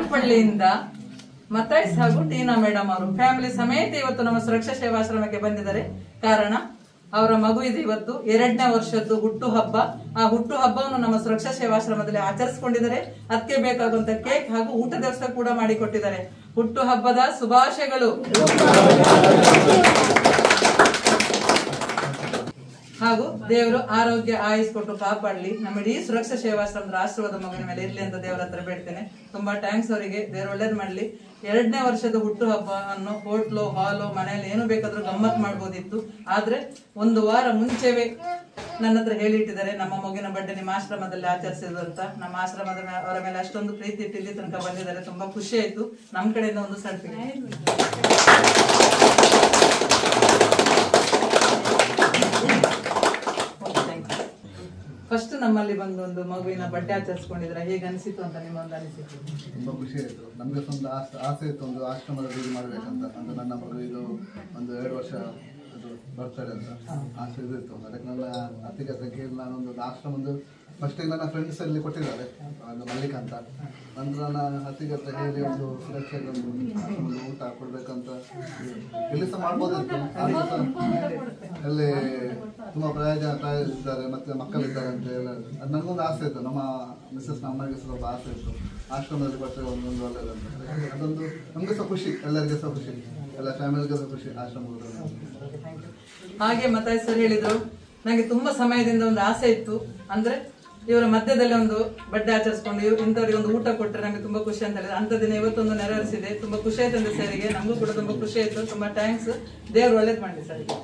ಕಾಟ್ಪಳ್ಳಿಯಿಂದ ಮತೈಸ್ ಹಾಗೂ ಟೀನಾ ಮೇಡಮ್ ಅವರು ಫ್ಯಾಮಿಲಿ ಸಮೇತ ಇವತ್ತು ನಮ್ಮ ಸುರಕ್ಷಾ ಸೇವಾಶ್ರಮಕ್ಕೆ ಬಂದಿದ್ದಾರೆ ಕಾರಣ ಅವರ ಮಗು ಇದೆ ಇವತ್ತು ಎರಡನೇ ವರ್ಷದ್ದು ಹುಟ್ಟು ಹಬ್ಬ ಆ ಹುಟ್ಟು ಹಬ್ಬವನ್ನು ನಮ್ಮ ಸುರಕ್ಷಾ ಸೇವಾಶ್ರಮದಲ್ಲಿ ಆಚರಿಸಿಕೊಂಡಿದ್ದಾರೆ ಅದಕ್ಕೆ ಬೇಕಾಗುವಂತ ಕೇಕ್ ಹಾಗೂ ಊಟದ ವ್ಯವಸ್ಥೆ ಕೂಡ ಮಾಡಿಕೊಟ್ಟಿದ್ದಾರೆ ಹುಟ್ಟು ಹಬ್ಬದ ಶುಭಾಶಯಗಳು ಹಾಗೂ ದೇವರು ಆರೋಗ್ಯ ಆಯುಸ್ ಕೊಟ್ಟು ಕಾಪಾಡಲಿ ನಮ್ಮ ಇಡೀ ಸುರಕ್ಷಾ ಸೇವಾಶ್ರಮದ ಆಶೀರ್ವಾದ ಮಗನ ಮೇಲೆ ಇರ್ಲಿ ಅಂತ ದೇವರ ಹತ್ರ ಬೇಡ್ತೇನೆ ತುಂಬಾ ಥ್ಯಾಂಕ್ಸ್ ಅವರಿಗೆ ದೇವರು ಒಳ್ಳೇದ್ ಮಾಡ್ಲಿ ಎರಡನೇ ವರ್ಷದ ಹುಟ್ಟು ಹಬ್ಬವನ್ನು ಹೋಟ್ಲು ಹಾಲು ಮನೆಯಲ್ಲಿ ಏನು ಬೇಕಾದ್ರೂ ಗಮ್ಮತ್ ಮಾಡ್ಬೋದಿತ್ತು ಆದ್ರೆ ಒಂದು ವಾರ ಮುಂಚೆವೆ ನನ್ನ ಹತ್ರ ಹೇಳಿಟ್ಟಿದ್ದಾರೆ ನಮ್ಮ ಮಗುವಿನ ಬಡ್ಡೆ ನಿಮ್ಮ ಆಶ್ರಮದಲ್ಲಿ ಆಚರಿಸಿದ್ರು ಅಂತ ನಮ್ಮ ಆಶ್ರಮದ ಮೇ- ಅವರ ಮೇಲೆ ಅಷ್ಟೊಂದು ಪ್ರೀತಿ ಇಟ್ಟು ಇಲ್ಲಿ ತನಕ ಬಂದಿದ್ದಾರೆ ತುಂಬಾ ಖುಷಿ ಆಯ್ತು ನಮ್ಮ ಕಡೆಯಿಂದ ಒಂದು ಸರ್ಟಿಫಿಕೇಟ್ ಫಸ್ಟ್ ನಮ್ಮಲ್ಲಿ ಬಂದು ಒಂದು ಮಗುವಿನ ಬಡ್ಡೆ ಆಚರಿಸ್ಕೊಂಡಿದ್ರೆ ಹೇಗೆ ಅನಿಸಿತು ಅಂತ ನಿಮ್ಮ ಒಂದು ಅನಿಸಿತು ತುಂಬ ಖುಷಿ ಆಯಿತು ನಮಗೆ ಸಹ ಒಂದು ಆಸೆ ಆಸೆ ಇತ್ತು ಒಂದು ಆಶ್ರಮದಲ್ಲಿ ಇದು ಮಾಡಬೇಕಂತ ಅಂದ್ರೆ ನನ್ನ ಮಗು ಇದು ಒಂದು ಎರಡು ವರ್ಷ ಇದು ಬರ್ತಡೆ ಅಂತ ಆಸೆ ಇದು ಇತ್ತು ಅದಕ್ಕೆ ನನ್ನ ಅತ್ತಿಗೆ ಹತ್ರ ಕೇಳಿ ನಾನೊಂದು ಆಶ್ರಮ ಒಂದು ಫಸ್ಟಿಗೆ ನನ್ನ ಫ್ರೆಂಡ್ಸ್ ಅಲ್ಲಿ ಕೊಟ್ಟಿದ್ದಾರೆ ಒಂದು ಮಲ್ಲಿಕ ಅಂತ ನಂತರ ನನ್ನ ಅತ್ತಿಗೆ ಹತ್ರ ಹೇಳಿ ಒಂದು ಸುರಕ್ಷೆಗೆ ಒಂದು ಆಶ್ರಮದಲ್ಲಿ ಊಟ ಕೊಡ್ಬೇಕಂತ ಇಲ್ಲಿ ಸಹ ಮಾಡ್ಬೋದಿತ್ತು ಆದ್ರೂ ಸಹ ಅಲ್ಲಿ ತುಂಬ ಪ್ರಯೋಜನ ಪ್ರಾಯ ಇದ್ದಾರೆ ಮತ್ತೆ ಮಕ್ಕಳಿದ್ದಾರೆ ಅಂತ ಹೇಳಿ ಅದು ನನಗೊಂದು ಆಸೆ ಇತ್ತು ನಮ್ಮ ಮಿಸ್ಸಸ್ ಅಮ್ಮನಿಗೆ ಸ್ವಲ್ಪ ಆಸೆ ಇತ್ತು ಆಶ್ರಮದಲ್ಲಿ ಕೊಟ್ಟರೆ ಒಂದೊಂದು ಒಳ್ಳೆಯದಂತ ಅದೊಂದು ನಮಗೆ ಸಹ ಖುಷಿ ಎಲ್ಲರಿಗೆ ಸಹ ಖುಷಿ ಎಲ್ಲ ಫ್ಯಾಮಿಲಿಗೆ ಸಹ ಖುಷಿ ಆಶ್ರಮ ಹಾಗೆ ಮತಾಯ್ ಸರ್ ಹೇಳಿದ್ರು ನನಗೆ ತುಂಬಾ ಸಮಯದಿಂದ ಒಂದು ಆಸೆ ಇತ್ತು ಅಂದ್ರೆ ಇವರ ಮಧ್ಯದಲ್ಲಿ ಒಂದು ಬಡ್ಡೆ ಆಚರಿಸ್ಕೊಂಡು ಇವ್ರು ಇಂಥವ್ರಿಗೆ ಒಂದು ಊಟ ಕೊಟ್ಟರೆ ನಮಗೆ ತುಂಬಾ ಖುಷಿ ಅಂತ ಹೇಳಿದ್ರೆ ಅಂತ ದಿನ ಇವತ್ತೊಂದು ನೆರವೇರಿಸಿದೆ ತುಂಬಾ ಖುಷಿ ಆಯ್ತು ಅಂದ್ರೆ ಸರಿಗೆ ನಮಗೂ ಕೂಡ ತುಂಬಾ ಖುಷಿ ಆಯ್ತು ತುಂಬಾ ಥ್ಯಾಂಕ್ಸ್ ದೇವ್ರು ಒಳ್ಳೇದ್ ಮಾಡಲಿ ಸರಿಗೆ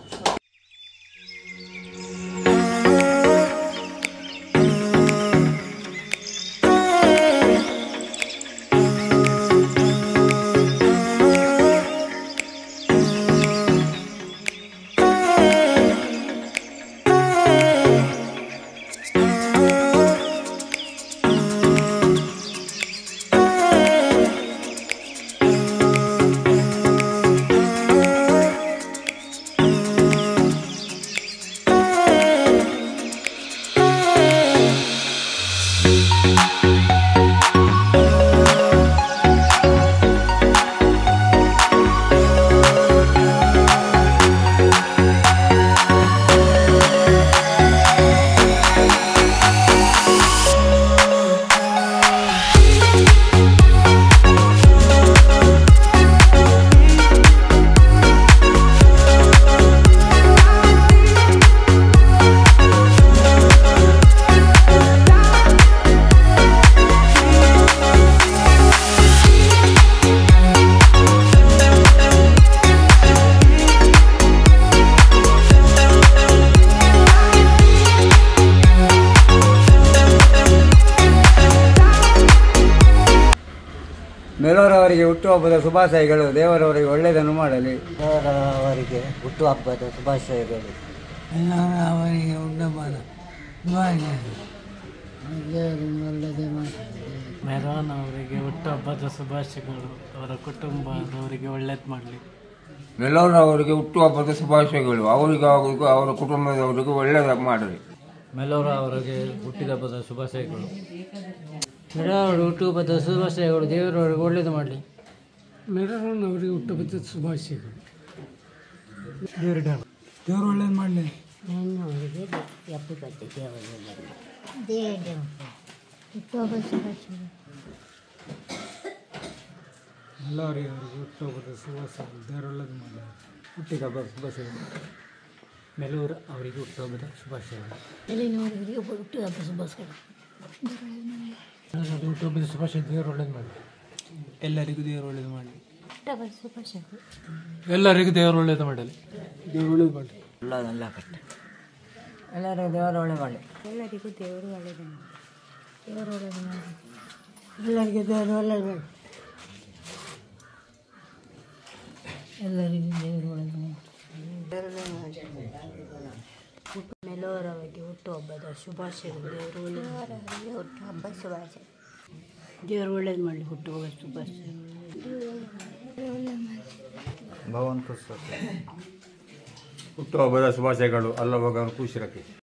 ಮೆಲೋರವರಿಗೆ ಹುಟ್ಟುಹಬ್ಬದ ಶುಭಾಶಯಗಳು ದೇವರವರಿಗೆ ಒಳ್ಳೆಯದನ್ನು ಮಾಡಲಿ ಅವರಿಗೆ ಹುಟ್ಟುಹಬ್ಬದ ಶುಭಾಶಯಗಳು ಅವರಿಗೆ ಉಂಡಮಾನ ಮೆರಾನ್ ಅವರಿಗೆ ಹುಟ್ಟುಹಬ್ಬದ ಶುಭಾಶಯಗಳು ಅವರ ಕುಟುಂಬದವರಿಗೆ ಒಳ್ಳೇದು ಮಾಡಲಿ ಮೆಲೋರವರಿಗೆ ಹುಟ್ಟುಹಬ್ಬದ ಶುಭಾಶಯಗಳು ಅವರಿಗೆ ಅವರಿಗೂ ಅವರ ಕುಟುಂಬದವರಿಗೂ ಒಳ್ಳೆಯದ ಮಾಡಲಿ ಮೆಲೋರ ಅವರಿಗೆ ಹುಟ್ಟಿದಬ್ಬದ ಶುಭಾಶಯಗಳು ಮೆರವಣಿಗೆ ಹುಟ್ಟುಹಬ್ಬದ ಶುಭಾಶಯಗಳು ದೇವರವರಿಗೆ ಒಳ್ಳೇದು ಮಾಡಲಿ ಮೆರವಣಿಗೆ ಅವರಿಗೆ ಹುಟ್ಟುಹಬ್ಬದ ಶುಭಾಶಯಗಳು ದೇವರು ದೇವರು ಒಳ್ಳೇದು ಮಾಡಲಿ ಎಲ್ಲರಿಗೆ ಅವರಿಗೆ ಹುಟ್ಟುಹಬ್ಬದ ಶುಭಾಶಯಗಳು ದೇವರು ಒಳ್ಳೇದು ಮಾಡಲಿ ಹುಟ್ಟಿದ ಹಬ್ಬದ ಶುಭಾಶಯಗಳು ಮೆಲೂರ್ ಅವರಿಗೆ ಹುಟ್ಟುಹಬ್ಬದ ಶುಭಾಶಯಗಳು ಹುಟ್ಟುಹಬ್ಬದ ಶುಭಾಶಯ ದೇವರು ಒಳ್ಳೇದು ಮಾಡಲಿ ಎಲ್ಲರಿಗೂ ದೇವರು ಒಳ್ಳೇದು ಮಾಡಲಿ ಎಲ್ಲರಿಗೂ ದೇವರು ಒಳ್ಳೇದು ಮಾಡಲಿ ದೇವರು ಒಳ್ಳೇದು ಮಾಡಲಿ ಒಳ್ಳೆಯದಲ್ಲ ಕಟ್ಟ ಎಲ್ಲರಿಗೂ ದೇವರು ಒಳ್ಳೆ ಮಾಡಲಿ ಎಲ್ಲರಿಗೂ ದೇವರು ಒಳ್ಳೆಯದು ದೇವರು ಒಳ್ಳೆಯದು ಮಾಡಿ ಎಲ್ಲರಿಗೆ ದೇವರು ಒಳ್ಳೇದು ಮಾಡಿ ಎಲ್ಲರಿಗೂ ದೇವರು ಒಳ್ಳೇದು ಮಾಡಿ ಮೆಲೋರವರಿಗೆ ಹುಟ್ಟುಹಬ್ಬದ ಶುಭಾಶಯಗಳು ದೇವರು ಒಳ್ಳೆಯದು ಹುಟ್ಟುಹಬ್ಬ ಶುಭಾಶಯ ದೇವರು ಒಳ್ಳೇದು ಮಾಡಲಿ ಹುಟ್ಟುಹಬ್ಬದ ಶುಭಾಶಯ ಭಗವಂತ ಹುಟ್ಟುಹಬ್ಬದ ಶುಭಾಶಯಗಳು ಅಲ್ಲ ಖುಷಿ ರಕ್ಕೆ